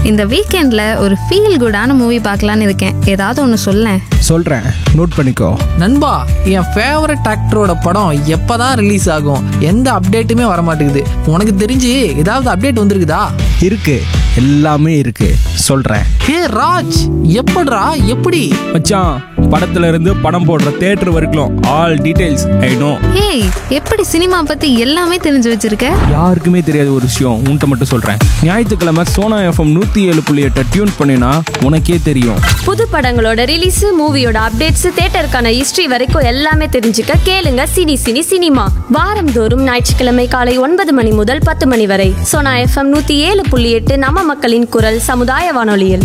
இந்த வீக்கெண்டில் ஒரு ஃபீல் குடான மூவி பார்க்கலான்னு இருக்கேன் ஏதாவது ஒன்று சொல்லேன் சொல்கிறேன் நோட் பண்ணிக்கோ நண்பா என் ஃபேவரட் ஆக்டரோட படம் எப்பதான் ரிலீஸ் ஆகும் எந்த அப்டேட்டுமே வர மாட்டேங்குது உனக்கு தெரிஞ்சு ஏதாவது அப்டேட் வந்திருக்குதா இருக்கு எல்லாமே இருக்கு சொல்கிறேன் ஹே ராஜ் எப்படிடா எப்படி மச்சான் படத்துல இருந்து படம் போடுற தேட்டர் வரைக்கும் ஆல் டீடைல்ஸ் ஐ நோ ஏய் எப்படி சினிமா பற்றி எல்லாமே தெரிஞ்சு வச்சிருக்க யாருக்குமே தெரியாத ஒரு விஷயம் உன்கிட்ட மட்டும் சொல்கிறேன் ஞாயிற்றுக்கிழமை சோனா எஃப்எம் நூற்றி ஏழு புள்ளி எட்டை டியூன் பண்ணினா உனக்கே தெரியும் புது படங்களோட ரிலீஸ் மூவியோட அப்டேட்ஸ் தியேட்டருக்கான ஹிஸ்டரி வரைக்கும் எல்லாமே தெரிஞ்சுக்க கேளுங்க சினி சினி சினிமா வாரந்தோறும் ஞாயிற்றுக்கிழமை காலை ஒன்பது மணி முதல் பத்து மணி வரை சோனா எஃப்எம் நூத்தி ஏழு புள்ளி எட்டு நம்ம மக்களின் குரல் சமுதாய வானொலியில்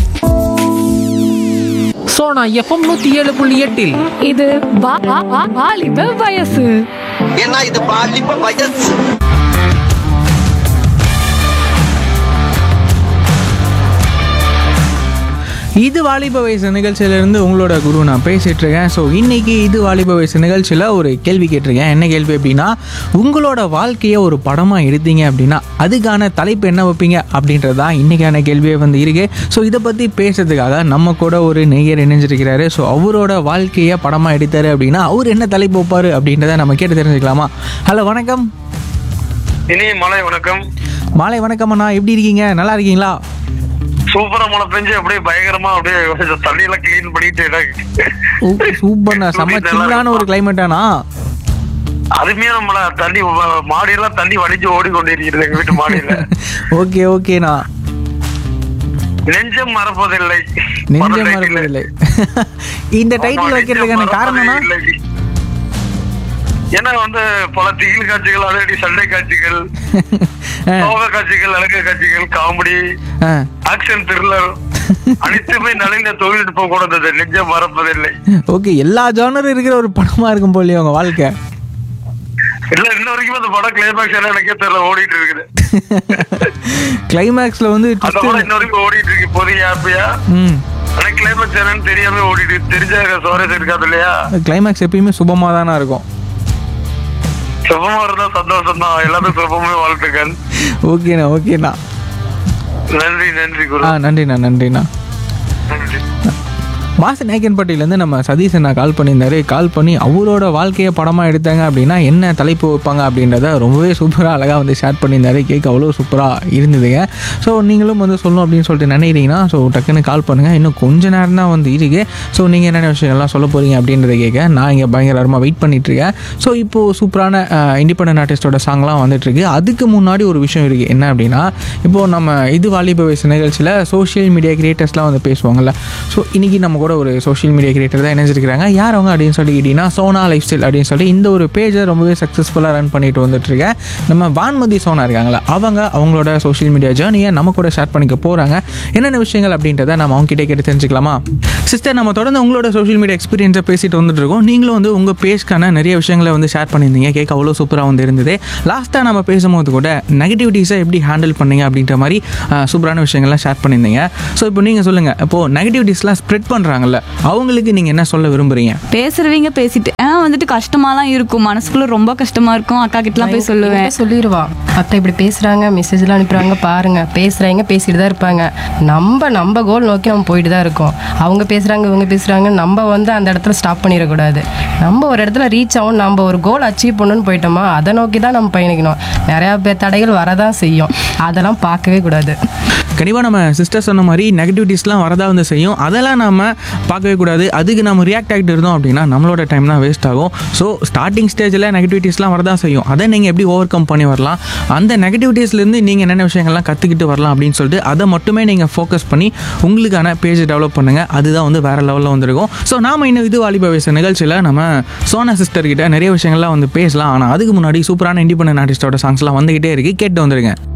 ஸோ நான் எஃப்எம் நூற்றி ஏழு புள்ளி எட்டில் இது வா- வா- வா- வாலிப வயசு ஏன்னா இது பாலிப்ப வயசு இது வாலிப வயசு நிகழ்ச்சியிலேருந்து உங்களோட குரு நான் பேசிகிட்டு இருக்கேன் ஸோ இன்றைக்கி இது வாலிப வயசு நிகழ்ச்சியில் ஒரு கேள்வி கேட்டிருக்கேன் என்ன கேள்வி அப்படின்னா உங்களோட வாழ்க்கையை ஒரு படமாக எடுத்தீங்க அப்படின்னா அதுக்கான தலைப்பு என்ன வைப்பீங்க அப்படின்றது தான் இன்றைக்கான கேள்வியே வந்து இருக்கு ஸோ இதை பற்றி பேசுறதுக்காக நம்ம கூட ஒரு நெய்யர் இணைஞ்சிருக்கிறாரு ஸோ அவரோட வாழ்க்கையை படமாக எடுத்தாரு அப்படின்னா அவர் என்ன தலைப்பு வைப்பார் அப்படின்றத நம்ம கேட்டு தெரிஞ்சுக்கலாமா ஹலோ வணக்கம் இனி மலை வணக்கம் மாலை வணக்கம் அண்ணா எப்படி இருக்கீங்க நல்லா இருக்கீங்களா சூப்பரா மழை பெஞ்சு அப்படியே பயங்கரமா அப்படியே கொஞ்சம் தண்ணியெல்லாம் கிளீன் பண்ணிட்டு எனக்கு சூப்பர்ண்ணா செம்ம சில்லான ஒரு கிளைமேட்டாண்ணா அருமையான மழை தண்ணி வ- மாடியெல்லாம் தண்ணி வடிஞ்சு ஓடி கொண்டிருக்கிறது எங்க வீட்டு மாடியில ஓகே ஓகேண்ணா நெஞ்சம் மறப்பதில்லை நெஞ்சம் படம் title. மறப்பதில்லை இந்த ஆமா, டைட்டில் நெஞ்சம் வைக்கிறதுக்கான காரணம்னா மறப்பதில்லை. ஏன்னா வந்து பல திகில் காட்சிகள் அதடி சண்டை காட்சிகள் சோக காட்சிகள் அழகு காட்சிகள் காமெடி ஆ, ஆக்ஷன் த்ரில்லர் அனைத்துமே நலிந்த தொழில்நுட்பம் கொண்டது நெஞ்சம் மறப்பதில்லை ஓகே எல்லா ஜானரும் இருக்கிற ஒரு படமா இருக்கும் போலயே உங்க வாழ்க்கை இல்ல இன்ன வரைக்கும் அந்த படம் கிளைமேக்ஸ் எல்லாம் எனக்கே தெரியல ஓடிட்டு இருக்குது கிளைமேக்ஸ்ல வந்து அந்த twist- படம் இன்ன வரைக்கும் ஓடிட்டு இருக்கு இப்போதைக்கு ஹாப்பியா ம் ஆனா கிளைமேக்ஸ் என்னன்னு தெரியாம ஓடிட்டு தெரிஞ்ச சுவாரஸ்யம் இருக்காது இல்லையா கிளைமேக்ஸ் எப்பயுமே சுபமா தானே இருக்கும் சுபமா இருந்தா சந்தோஷம் தான் எல்லாமே சுபமே வாழ்த்துக்கள் ஓகேண்ணா ஓகேண்ணா நன்றி நன்றி ஆ குரு நன்றிண்ணா நன்றிண்ணா நன்றி மாச நாயக்கன்பட்டியிலேருந்து நம்ம சதீஷ் அண்ணா கால் பண்ணியிருந்தாரு கால் பண்ணி அவரோட வாழ்க்கையை படமாக எடுத்தாங்க அப்படின்னா என்ன தலைப்பு வைப்பாங்க அப்படின்றத ரொம்பவே சூப்பராக அழகாக வந்து ஷேர் பண்ணியிருந்தாரு கேட்க அவ்வளோ சூப்பராக இருந்ததுங்க ஸோ நீங்களும் வந்து சொல்லணும் அப்படின்னு சொல்லிட்டு நினைக்கிறீங்கன்னா ஸோ டக்குன்னு கால் பண்ணுங்கள் இன்னும் கொஞ்ச நேரம் தான் வந்து இருக்கு ஸோ நீங்கள் என்னென்ன விஷயங்கள்லாம் சொல்ல போகிறீங்க அப்படின்றத கேட்க நான் இங்கே பயங்கரமாக வெயிட் பண்ணிகிட்ருக்கேன் ஸோ இப்போது சூப்பரான இண்டிபெண்டன்ட் ஆர்டிஸ்டோட சாங்லாம் வந்துட்டுருக்கு அதுக்கு முன்னாடி ஒரு விஷயம் இருக்குது என்ன அப்படின்னா இப்போது நம்ம இது வாலிப வயசு நிகழ்ச்சியில் சோஷியல் மீடியா கிரியேட்டர்ஸ்லாம் வந்து பேசுவாங்கல்ல ஸோ இன்றைக்கி நம்ம கூட ஒரு சோஷியல் மீடியா கிரியேட்டர் தான் இணைஞ்சிருக்கிறாங்க யார் அவங்க அப்படின்னு சொல்லி கேட்டிங்கன்னா சோனா லைஃப் ஸ்டைல் அப்படின்னு சொல்லி இந்த ஒரு பேஜை ரொம்பவே சக்ஸஸ்ஃபுல்லாக ரன் பண்ணிட்டு வந்துட்டுருக்கேன் நம்ம வான்மதி சோனா இருக்காங்களா அவங்க அவங்களோட சோஷியல் மீடியா ஜேர்னியை நம்ம கூட ஷேர் பண்ணிக்க போகிறாங்க என்னென்ன விஷயங்கள் அப்படின்றத நம்ம அவங்க கிட்டே கேட்டு தெரிஞ்சுக்கலாமா சிஸ்டர் நம்ம தொடர்ந்து உங்களோட சோஷியல் மீடியா எக்ஸ்பீரியன்ஸை பேசிட்டு வந்துட்டு இருக்கோம் நீங்களும் வந்து உங்கள் பேஜ்க்கான நிறைய விஷயங்களை வந்து ஷேர் பண்ணியிருந்தீங்க கேட்க அவ்வளோ சூப்பராக வந்து இருந்தது லாஸ்ட்டாக நம்ம பேசும்போது கூட நெகட்டிவிட்டிஸை எப்படி ஹேண்டில் பண்ணீங்க அப்படின்ற மாதிரி ஆஹ், சூப்பரான விஷயங்கள்லாம் ஷேர் பண்ணியிருந்தீங்க ஸோ இப்போ நீங்கள் சொல்லுங்கள் இப்போது நெகட்டிவிட்டிஸ்லாம் ஸ்ப்ரெட் பண்ணுறாங்கல்ல அவங்களுக்கு நீங்கள் என்ன சொல்ல விரும்புகிறீங்க பேசுறவங்க பேசிட்டு ஆ வந்துட்டு கஷ்டமாலாம் இருக்கும் மனசுக்குள்ள ரொம்ப கஷ்டமா இருக்கும் அக்கா கிட்டலாம் போய் சொல்லுவேன் என்கிட்ட சொல்லிடுவா அத்தை இப்படி பேசுறாங்க மெசேஜ்லாம் அனுப்புறாங்க பாருங்க பேசுறாங்க பேசிட்டு தான் இருப்பாங்க நம்ம நம்ம கோல் நோக்கி நம்ம போயிட்டு தான் இருக்கோம் அவங்க பேசுறாங்க இவங்க பேசுறாங்க நம்ம வந்து அந்த இடத்துல ஸ்டாப் பண்ணிடக்கூடாது நம்ம ஒரு இடத்துல ரீச் ஆகும் நம்ம ஒரு கோல் அச்சீவ் பண்ணணும்னு போயிட்டோமா அதை நோக்கி தான் நம்ம பயணிக்கணும் நிறையா பேர் தடைகள் வரதான் செய்யும் அதெல்லாம் பார்க்கவே கூடாது கண்டிப்பாக நம்ம சிஸ்டர் சொன்ன மாதிரி நெகட்டிவிட்டிஸ்லாம் வரதா வந்து செய்யும் அதெல்லாம் நம்ம பார்க்கவே கூடாது அதுக்கு நம்ம ரியாக்ட் ஆகிட்டு இருந்தோம் அப்படின்னா நம்மளோட டைம் தான் வேஸ்ட் ஆகும் ஸோ ஸ்டார்டிங் ஸ்டேஜில் நெகட்டிவிட்டிஸ்லாம் வரதா செய்யும் அதை நீங்கள் எப்படி ஓவர் கம் பண்ணி வரலாம் அந்த நெகட்டிவிட்டிஸ்லேருந்து நீங்கள் என்னென்ன விஷயங்கள்லாம் கற்றுக்கிட்டு வரலாம் அப்படின்னு சொல்லிட்டு அதை மட்டுமே நீங்கள் ஃபோக்கஸ் பண்ணி உங்களுக்கான பேஜ் டெவலப் பண்ணுங்கள் அதுதான் வந்து வேறு லெவலில் வந்திருக்கும் ஸோ நாம இன்னும் இது வாலிப வயசு நிகழ்ச்சியில் நம்ம சோனா சிஸ்டர் கிட்ட நிறைய விஷயங்கள்லாம் வந்து பேசலாம் ஆனால் அதுக்கு முன்னாடி சூப்பரான இண்டிபெண்டன்ட் ஆர்டிஸ்டோட சாங்ஸ்லாம் வந்துகிட்டே இருக்குது கேட்டு வந்துருங்க